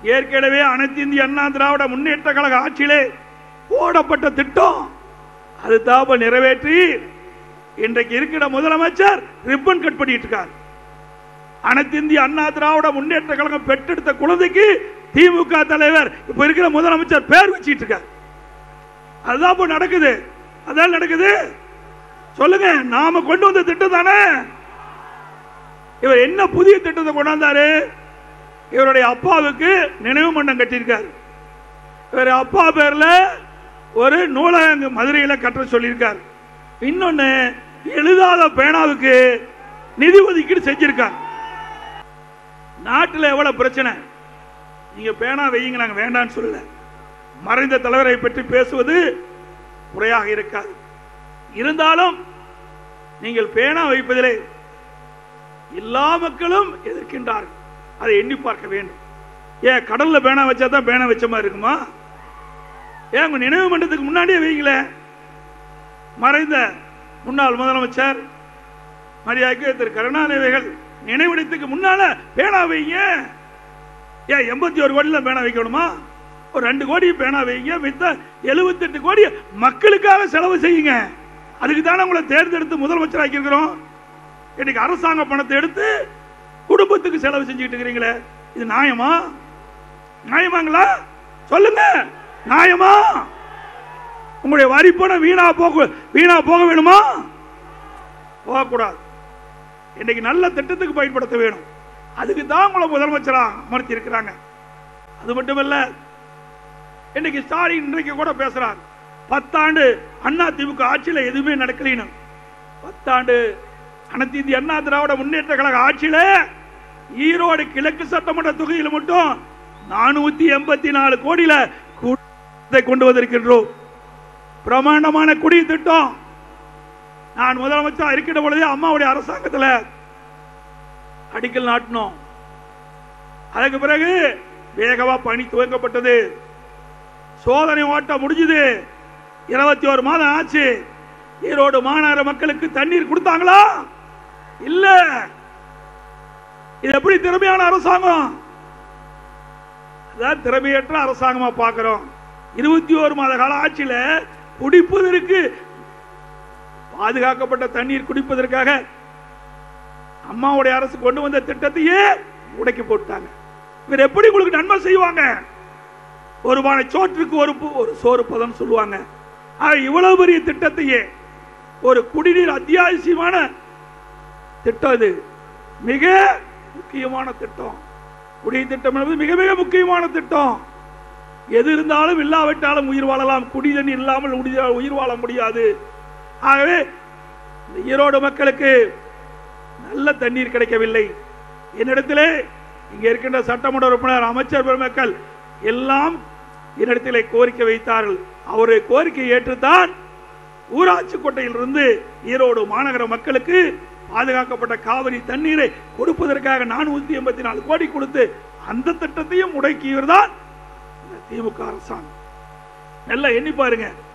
ஏற்கனவே அனைத்து இந்திய அண்ணா திராவிட முன்னேற்ற கழக ஆட்சியிலே போடப்பட்ட திட்டம் அது தாப நிறைவேற்றி இன்றைக்கு இருக்கிற முதலமைச்சர் ரிப்பன் கட் பண்ணிட்டு இருக்கார் அனைத்து இந்திய அண்ணா திராவிட முன்னேற்ற கழகம் பெற்றெடுத்த குழந்தைக்கு திமுக தலைவர் இப்ப இருக்கிற முதலமைச்சர் பேர் வச்சிட்டு இருக்கார் அதுதான் இப்ப நடக்குது அதான் நடக்குது சொல்லுங்க நாம கொண்டு வந்த திட்டம் தானே இவர் என்ன புதிய திட்டத்தை கொண்டாந்தாரு இவருடைய அப்பாவுக்கு நினைவு மண்டம் கட்டியிருக்காரு இவர் அப்பா பேர்ல ஒரு நூலகம் மதுரையில கட்ட சொல்லியிருக்கார் இன்னொன்னு எழுதாத பேனாவுக்கு நிதி ஒதுக்கீடு செஞ்சிருக்கார் நாட்டில் எவ்வளவு பிரச்சனை நீங்க பேனா வையுங்க நாங்க வேண்டாம்னு சொல்லல மறைந்த தலைவரை பற்றி பேசுவது முறையாக இருக்காது இருந்தாலும் நீங்கள் பேனா வைப்பதிலே எல்லா மக்களும் எதிர்க்கின்றார்கள் அதை எண்ணி பார்க்க வேண்டும் ஏன் கடல்ல பேனா வச்சா தான் பேனா வச்ச மாதிரி இருக்குமா ஏன் உங்க நினைவு மண்டலத்துக்கு முன்னாடியே வைங்களே மறைந்த முன்னாள் முதலமைச்சர் மரியாதைக்கு திரு கருணாநிதிகள் நினைவிடத்துக்கு முன்னால பேனா வைங்க ஏன் எண்பத்தி ஒரு கோடியில் பேனா வைக்கணுமா ஒரு ரெண்டு கோடி பேனா வைங்க மித்த எழுபத்தெட்டு கோடி மக்களுக்காக செலவு செய்யுங்க அதுக்கு தானே உங்களை தேர்ந்தெடுத்து முதலமைச்சர் ஆக்கியிருக்கிறோம் இன்னைக்கு அரசாங்க பணத்தை எடுத்து குடும்பத்துக்கு செலவு செஞ்சுக்கிட்டு இருக்கிறீங்களே இது நியாயமா நியாயமாங்களா சொல்லுங்க நியாயமா உங்களுடைய வரி பணம் வீணா போக வீணா போக வேணுமா போகக்கூடாது இன்னைக்கு நல்ல திட்டத்துக்கு பயன்படுத்த வேணும் அதுக்கு தான் உங்களை முதலமைச்சரா அமர்த்தி இருக்கிறாங்க அது மட்டுமல்ல இன்னைக்கு ஸ்டாலின் இன்றைக்கு கூட பேசுறார் பத்தாண்டு அண்ணா திமுக ஆட்சியில் எதுவுமே நடக்கலைன்னு பத்தாண்டு அனைத்து இந்திய அண்ணா திராவிட முன்னேற்ற கழக ஆட்சியில ஈரோடு கிழக்கு சட்டமன்ற தொகுதியில் மட்டும் நானூத்தி எண்பத்தி நாலு கோடியில கூட்டத்தை கொண்டு வந்திருக்கின்றோம் பிரமாண்டமான குடி திட்டம் நான் முதலமைச்சர் இருக்கின்ற பொழுதே அம்மாவுடைய அரசாங்கத்தில் அடிக்கல் நாட்டினோம் அதுக்கு பிறகு வேகமா பணி துவங்கப்பட்டது சோதனை ஓட்டம் முடிஞ்சது இருபத்தி ஒரு மாதம் ஆச்சு ஈரோடு மாநகர மக்களுக்கு தண்ணீர் கொடுத்தாங்களா இல்ல இது எப்படி திறமையான அரசாங்கம் அதான் திறமையற்ற அரசாங்கமா பார்க்கிறோம் இருபத்தி ஒரு மாத கால ஆட்சியில குடிப்பதற்கு பாதுகாக்கப்பட்ட தண்ணீர் குடிப்பதற்காக அம்மாவுடைய அரசு கொண்டு வந்த திட்டத்தையே உடைக்கி போட்டாங்க இவர் எப்படி உங்களுக்கு நன்மை செய்வாங்க ஒரு பானை சோற்றுக்கு ஒரு பு- ஒரு சோறு பதம் சொல்லுவாங்க ஆக இவ்வளவு பெரிய திட்டத்தையே ஒரு குடிநீர் அத்தியாவசியமான திட்டம் இது மிக முக்கியமான திட்டம் குடிநீர் திட்டம் என்பது மிக மிக முக்கியமான திட்டம் எது இருந்தாலும் இல்லாவிட்டாலும் உயிர் வாழலாம் குடி தண்ணீர் இல்லாமல் உடி- உயிர் வாழ முடியாது ஆகவே இந்த ஈரோடு மக்களுக்கு நல்ல தண்ணீர் கிடைக்கவில்லை என்னிடத்திலே இங்க இருக்கின்ற சட்டமன்ற உறுப்பினர் அமைச்சர் பெருமக்கள் எல்லாம் என்னிடத்திலே கோரிக்கை வைத்தார்கள் அவருடைய கோரிக்கை ஏற்றுத்தான் ஊராட்சி கோட்டையிலிருந்து ஈரோடு மாநகர மக்களுக்கு பாதுகாக்கப்பட்ட காவிரி தண்ணீரை கொடுப்பதற்காக நானூத்தி எண்பத்தி நாலு கோடி கொடுத்து அந்த திட்டத்தையும் முடக்கியவர் தான் இந்த திமுக அரசாங்கம் நல்லா எண்ணி பாருங்க